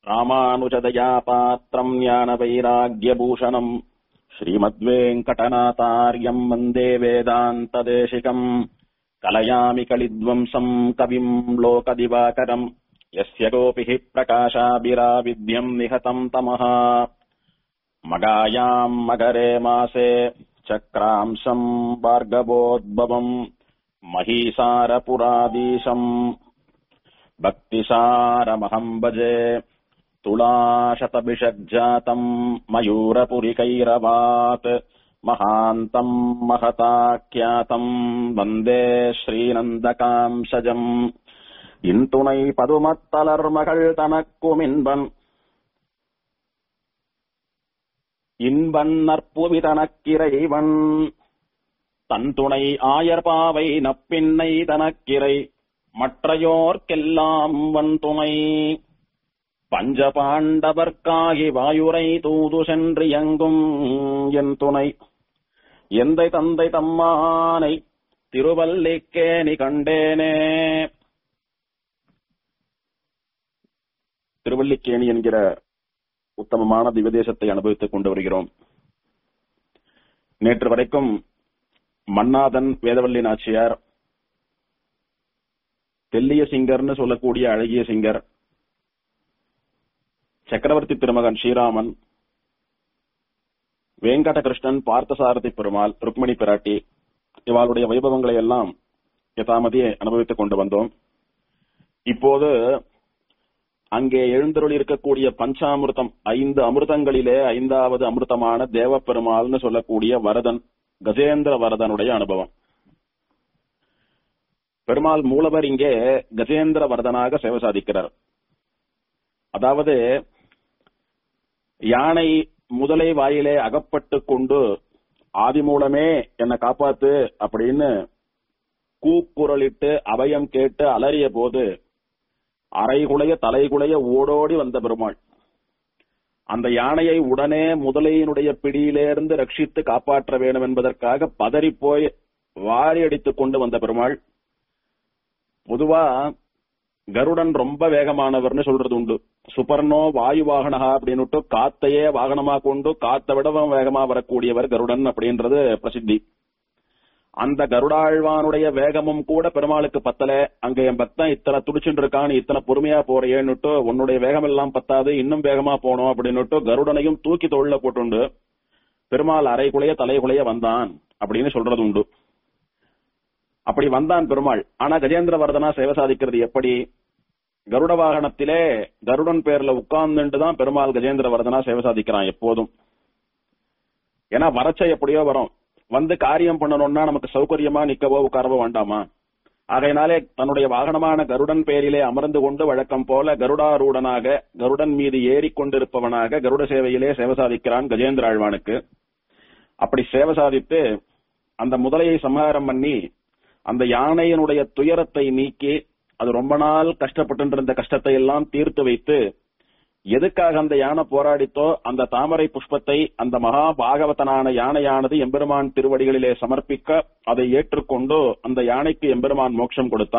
ராமானுஜதயா பாத்திரம் ஞான வைராகியபூஷணம் ஸ்ரீமத்வேங்கடநாதாரியம் வந்தே வேதாந்ததேசிகம் கலயாமி கலித்வம்சம் கவிம் லோகதிவாகரம் यस्य गोपिः प्रकाशाभिराविद्यम् निहतम् तमः मगायाम् मकरे मासे चक्रांशम् भार्गवोद्भवम् महीसारपुराधीशम् भक्तिसारमहम् भजे तुलाशतभिषग्जातम् मयूरपुरिकैरवात् महान्तम् महताख्यातम् वन्दे श्रीनन्दकांसजम् இன்துணை பதுமத்தலர் மகள் தனக்குமின்பன் இன்பன் நற்புவி தனக்கிரைவன் தன் துணை ஆயர்பாவை நப்பின்னை தனக்கிரை மற்றையோர்க்கெல்லாம் வன் துணை பஞ்ச பாண்டவர்க்காகி வாயுரை தூது சென்று எங்கும் என் துணை எந்தை தந்தை தம்மானை திருவல்லிக்கேணி கண்டேனே திருவல்லிக்கேணி என்கிற உத்தமமான திவதேசத்தை அனுபவித்துக் கொண்டு வருகிறோம் நேற்று வரைக்கும் மன்னாதன் வேதவல்லி நாச்சியார் தெல்லிய சிங்கர்னு சொல்லக்கூடிய அழகிய சிங்கர் சக்கரவர்த்தி திருமகன் ஸ்ரீராமன் வெங்கடகிருஷ்ணன் பார்த்தசாரதி பெருமாள் ருக்மணி பிராட்டி இவாளுடைய வைபவங்களை எல்லாம் யதாமதியை அனுபவித்துக் கொண்டு வந்தோம் இப்போது அங்கே எழுந்தருள் இருக்கக்கூடிய பஞ்சாமிர்தம் ஐந்து அமிர்தங்களிலே ஐந்தாவது அமிர்தமான தேவப்பெருமாள்னு சொல்லக்கூடிய வரதன் கஜேந்திர வரதனுடைய அனுபவம் பெருமாள் மூலவர் இங்கே கஜேந்திர வரதனாக சேவை சாதிக்கிறார் அதாவது யானை முதலை வாயிலே அகப்பட்டு கொண்டு ஆதி மூலமே என்னை காப்பாத்து அப்படின்னு கூக்குரலிட்டு அபயம் கேட்டு அலறிய போது அரைகுலைய தலைகுலைய ஓடோடி வந்த பெருமாள் அந்த யானையை உடனே முதலையினுடைய பிடியிலிருந்து ரட்சித்து காப்பாற்ற வேண்டும் என்பதற்காக பதறி போய் வாரி அடித்துக் கொண்டு வந்த பெருமாள் பொதுவா கருடன் ரொம்ப வேகமானவர்னு சொல்றது உண்டு சுபர்ணோ வாயு வாகனகா அப்படின்னுட்டு காத்தையே வாகனமா கொண்டு காத்தை விடவும் வேகமா வரக்கூடியவர் கருடன் அப்படின்றது பிரசித்தி அந்த கருடாழ்வானுடைய வேகமும் கூட பெருமாளுக்கு பத்தல அங்க என் பக்தன் இத்தனை துடிச்சுட்டு இருக்கான் இத்தனை பொறுமையா போறேன்னுட்டு உன்னுடைய வேகம் எல்லாம் பத்தாது இன்னும் வேகமா போனோம் அப்படின்னுட்டு கருடனையும் தூக்கி தொழில போட்டுண்டு பெருமாள் அரைக்குலைய தலைகுலைய வந்தான் அப்படின்னு சொல்றது உண்டு அப்படி வந்தான் பெருமாள் ஆனா கஜேந்திர வர்தனா சேவை சாதிக்கிறது எப்படி கருட வாகனத்திலே கருடன் பேர்ல உட்கார்ந்துட்டு தான் பெருமாள் கஜேந்திர வர்தனா சேவை சாதிக்கிறான் எப்போதும் ஏன்னா வரச்ச எப்படியோ வரும் வந்து காரியம் பண்ணணும்னா நமக்கு சௌகரியமா நிக்கவோ உட்காரவோ வேண்டாமா ஆகையினாலே தன்னுடைய வாகனமான கருடன் பேரிலே அமர்ந்து கொண்டு வழக்கம் போல கருடாரூடனாக கருடன் மீது ஏறிக்கொண்டிருப்பவனாக கருட சேவையிலே சேவை சாதிக்கிறான் கஜேந்திர ஆழ்வானுக்கு அப்படி சேவை சாதித்து அந்த முதலையை சம்ஹாரம் பண்ணி அந்த யானையினுடைய துயரத்தை நீக்கி அது ரொம்ப நாள் கஷ்டப்பட்டு இருந்த கஷ்டத்தை எல்லாம் தீர்த்து வைத்து எதுக்காக அந்த யானை போராடித்தோ அந்த தாமரை புஷ்பத்தை அந்த மகா பாகவதனான யானையானது எம்பெருமான் திருவடிகளிலே சமர்ப்பிக்க அதை ஏற்றுக்கொண்டு அந்த யானைக்கு எம்பெருமான் மோட்சம் கொடுத்தான்